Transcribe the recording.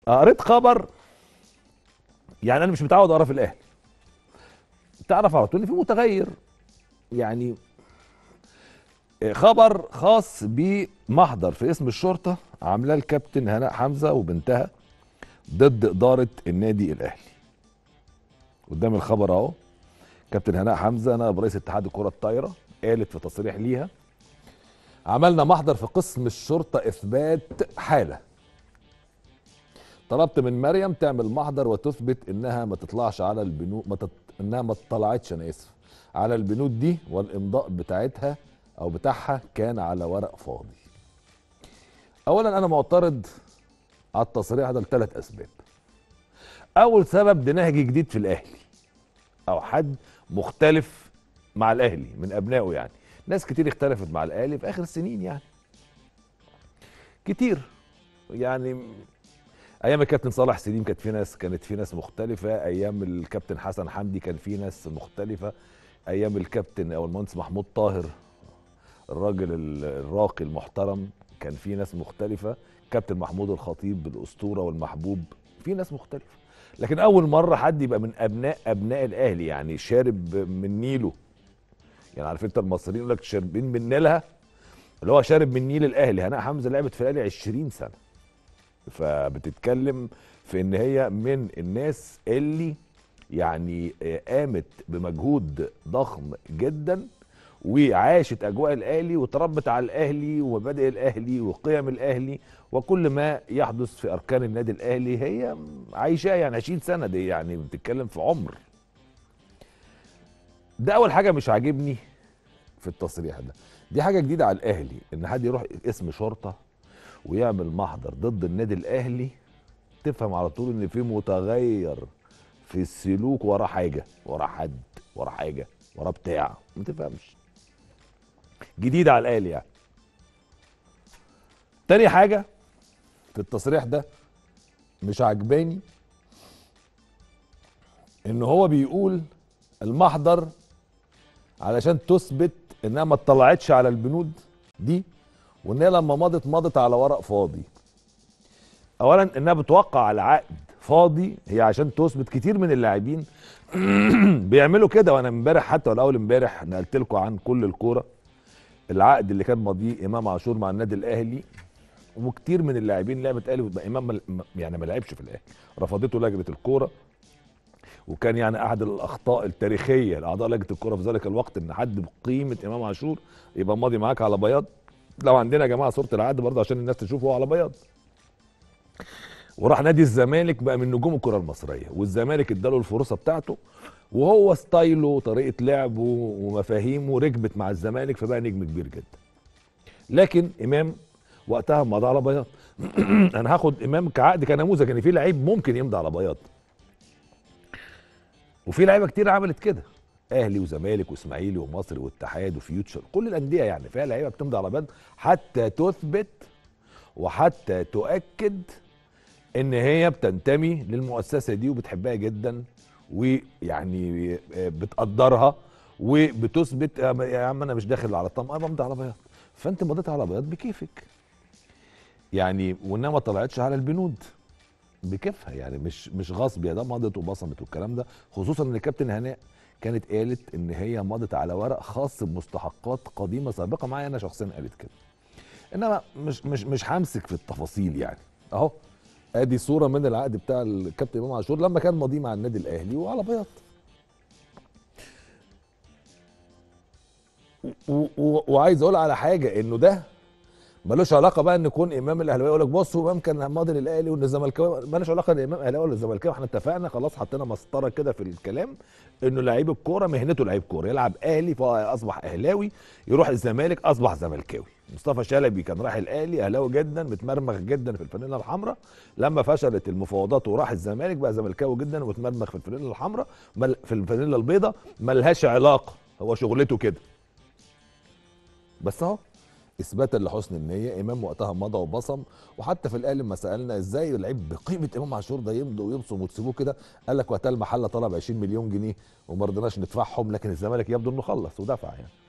قريت خبر يعني انا مش متعود اقرا في الاهلي تعرف على طول ان في متغير يعني خبر خاص بمحضر في اسم الشرطه عاملاه الكابتن هناء حمزه وبنتها ضد اداره النادي الاهلي قدام الخبر اهو كابتن هناء حمزه نائب رئيس اتحاد الكره الطايره قالت في تصريح ليها عملنا محضر في قسم الشرطه اثبات حاله طلبت من مريم تعمل محضر وتثبت انها ما تطلعش على البنود ما تط... انها ما اطلعتش انا اسف على البنود دي والامضاء بتاعتها او بتاعها كان على ورق فاضي اولا انا معترض على التصريح ده لثلاث اسباب اول سبب ده نهج جديد في الاهلي او حد مختلف مع الاهلي من ابنائه يعني ناس كتير اختلفت مع الاهلي في اخر السنين يعني كتير يعني ايام الكابتن صالح سليم كانت في ناس كانت في ناس مختلفه ايام الكابتن حسن حمدي كان في ناس مختلفه ايام الكابتن او المهندس محمود طاهر الراجل الراقي المحترم كان في ناس مختلفه كابتن محمود الخطيب الاسطوره والمحبوب في ناس مختلفه لكن اول مره حد يبقى من ابناء ابناء الاهلي يعني شارب من نيله يعني عارف انت المصريين يقول لك شاربين من نيلها اللي هو شارب من نيل الاهلي هناء حمزه لعبت في الاهلي 20 سنه فبتتكلم في ان هي من الناس اللي يعني قامت بمجهود ضخم جدا وعاشت اجواء الاهلي وتربت على الاهلي ومبادئ الاهلي وقيم الاهلي وكل ما يحدث في اركان النادي الاهلي هي عايشاه يعني 20 سنه دي يعني بتتكلم في عمر ده اول حاجه مش عاجبني في التصريح ده دي حاجه جديده على الاهلي ان حد يروح اسم شرطه ويعمل محضر ضد النادي الاهلي تفهم على طول ان في متغير في السلوك ورا حاجه ورا حد ورا حاجه ورا بتاع ما تفهمش جديد على الاهلي يعني تاني حاجه في التصريح ده مش عجباني ان هو بيقول المحضر علشان تثبت انها ما اطلعتش على البنود دي وان هي لما مضت مضت على ورق فاضي اولا انها بتوقع على عقد فاضي هي عشان تثبت كتير من اللاعبين بيعملوا كده وانا امبارح حتى ولا اول امبارح نقلت لكم عن كل الكوره العقد اللي كان ماضيه امام عاشور مع النادي الاهلي وكتير من اللاعبين لعبت اهلي امام مل... يعني ما لعبش في الاهلي رفضته لجنه الكوره وكان يعني احد الاخطاء التاريخيه لاعضاء لجنه الكوره في ذلك الوقت ان حد بقيمه امام عاشور يبقى ماضي معاك على بياض لو عندنا يا جماعه صوره العقد برضه عشان الناس تشوفه على بياض وراح نادي الزمالك بقى من نجوم الكره المصريه والزمالك اداله الفرصه بتاعته وهو ستايله وطريقه لعبه ومفاهيمه ركبت مع الزمالك فبقى نجم كبير جدا لكن امام وقتها مضى على بياض انا هاخد امام كعقد كنموذج ان في لعيب ممكن يمضي على بياض وفي لعيبه كتير عملت كده اهلي وزمالك واسماعيلي ومصري واتحاد وفيوتشر كل الانديه يعني فيها لعيبه بتمضي على بياض حتى تثبت وحتى تؤكد ان هي بتنتمي للمؤسسه دي وبتحبها جدا ويعني بتقدرها وبتثبت يا عم انا مش داخل على الطمع انا بمضي على بياض فانت مضيت على بياض بكيفك يعني وانها ما طلعتش على البنود بكيفها يعني مش مش غصب يا ده مضت وبصمت والكلام ده خصوصا ان الكابتن هناء كانت قالت ان هي مضت على ورق خاص بمستحقات قديمه سابقه معايا انا شخصيا قالت كده انما مش مش مش همسك في التفاصيل يعني اهو ادي صوره من العقد بتاع الكابتن امام عاشور لما كان ماضي مع النادي الاهلي وعلى بياض وعايز اقول على حاجه انه ده ملوش علاقه بقى ان يكون امام الاهلاويه يقول لك بص امام كان ماضي للاهلي وان الزملكاوي ملوش علاقه ان امام اهلاوي ولا الزملكاوي احنا اتفقنا خلاص حطينا مسطره كده في الكلام انه لعيب الكوره مهنته لعيب كوره يلعب اهلي فاصبح اهلاوي يروح الزمالك اصبح زملكاوي مصطفى شلبي كان راح الاهلي اهلاوي جدا متمرمغ جدا في الفانيلا الحمراء لما فشلت المفاوضات وراح الزمالك بقى زملكاوي جدا ومتمرمغ في الفانيلا الحمراء في الفانيلا البيضاء ملهاش علاقه هو شغلته كده بس اهو اثباتا لحسن النيه امام وقتها مضى وبصم وحتى في الاهلي لما سالنا ازاي لعيب بقيمه امام عاشور ده يمضي ويبصم وتسيبوه كده قال لك وقتها المحله طلب 20 مليون جنيه وما رضيناش ندفعهم لكن الزمالك يبدو انه خلص ودفع يعني